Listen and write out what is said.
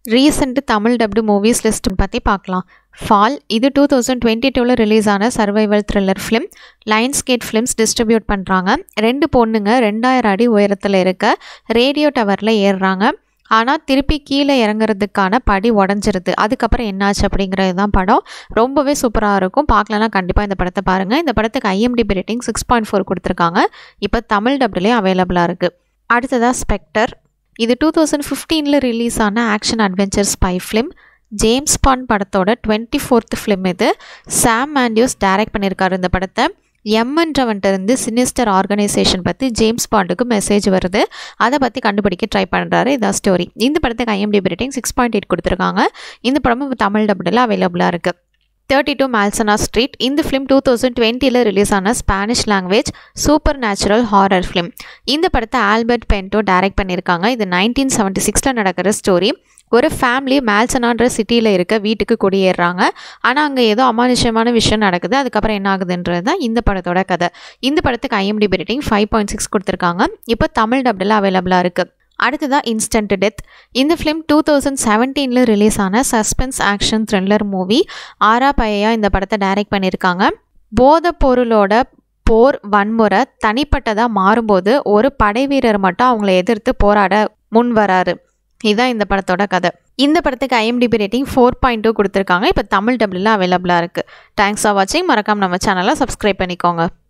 recent Tamil dubbed movies list பற்றி பார்க்கலாம் Fall இது டூ தௌசண்ட் டுவெண்ட்டி டூவில் ரிலீஸ் ஆன survival thriller film Lionsgate films distribute பண்ணுறாங்க ரெண்டு பொண்ணுங்க ரெண்டாயிரம் அடி உயரத்தில் இருக்க ரேடியோ டவரில் ஏறுறாங்க ஆனால் திருப்பி கீழே இறங்குறதுக்கான படி உடஞ்சிருது அதுக்கப்புறம் என்னாச்சு அப்படிங்கிறது தான் படம் ரொம்பவே சூப்பராக இருக்கும் பார்க்கலன்னா கண்டிப்பாக இந்த படத்தை பாருங்கள் இந்த படத்துக்கு IMDb rating six point four கொடுத்துருக்காங்க இப்போ தமிழ் டப்லேயும் அவைலபிளாக இருக்குது அடுத்ததாக ஸ்பெக்டர் இது டூ தௌசண்ட் ஃபிஃப்டீனில் ரிலீஸ் ஆன action adventure spy film James Bond படத்தோட டுவெண்ட்டி ஃபோர்த் ஃபிலிம் இது சாம் மேண்டியோஸ் டைரக்ட் பண்ணியிருக்காரு இந்த படத்தை எம்என்றவன்ட்டு இருந்து சினிஸ்டர் ஆர்கனைசேஷன் பற்றி ஜேம்ஸ் பாண்டுக்கு மெசேஜ் வருது அதை பற்றி கண்டுபிடிக்க ட்ரை பண்ணுறாரு இதான் ஸ்டோரி இந்த படத்துக்கு IMDb rating six point eight கொடுத்துருக்காங்க இந்த படமும் இப்போ தமிழ் டபுளில் அவைலபிளாக இருக்குது தேர்ட்டி டூ மேல்சனா ஸ்ட்ரீட் இந்த ஃபிலிம் டூ தௌசண்ட் டுவெண்ட்டியில் ரிலீஸ் ஆன Spanish language supernatural horror film இந்த படத்தை ஆல்பர்ட் பென்டோ டைரக்ட் பண்ணியிருக்காங்க இது நைன்டீன் செவன்ட்டி சிக்ஸில் நடக்கிற ஸ்டோரி ஒரு ஃபேமிலி மேல்சனான்ற சிட்டியில் இருக்க வீட்டுக்கு குடியேறுறாங்க ஆனால் அங்கே ஏதோ அமானுஷ்யமான விஷயம் நடக்குது அதுக்கப்புறம் என்ன ஆகுதுன்றது தான் இந்த படத்தோட கதை இந்த படத்துக்கு IMDb rating five point six கொடுத்துருக்காங்க இப்போ தமிழ் டப்டில் அவைலபிளாக இருக்குது அடுத்ததாக இன்ஸ்டன்ட் டெத் இந்த ஃபிலிம் டூ தௌசண்ட் செவன்டீனில் ரிலீஸ் ஆன suspense action thriller movie Ara Paiaya இந்த படத்தை டைரக்ட் பண்ணியிருக்காங்க போதைப் பொருளோட போர் வன்முறை தனிப்பட்டதாக மாறும்போது ஒரு படை வீரர் மட்டும் அவங்கள எதிர்த்து போராட முன் வராரு இதுதான் இந்த படத்தோட கதை இந்த படத்துக்கு IMDb rating four point two கொடுத்துருக்காங்க இப்போ தமிழ் டபுளில் அவைலபிளாக இருக்குது தேங்க்ஸ் ஃபார் வாட்சிங் மறக்காம நம்ம சேனலை சப்ஸ்கிரைப் பண்ணிக்கோங்க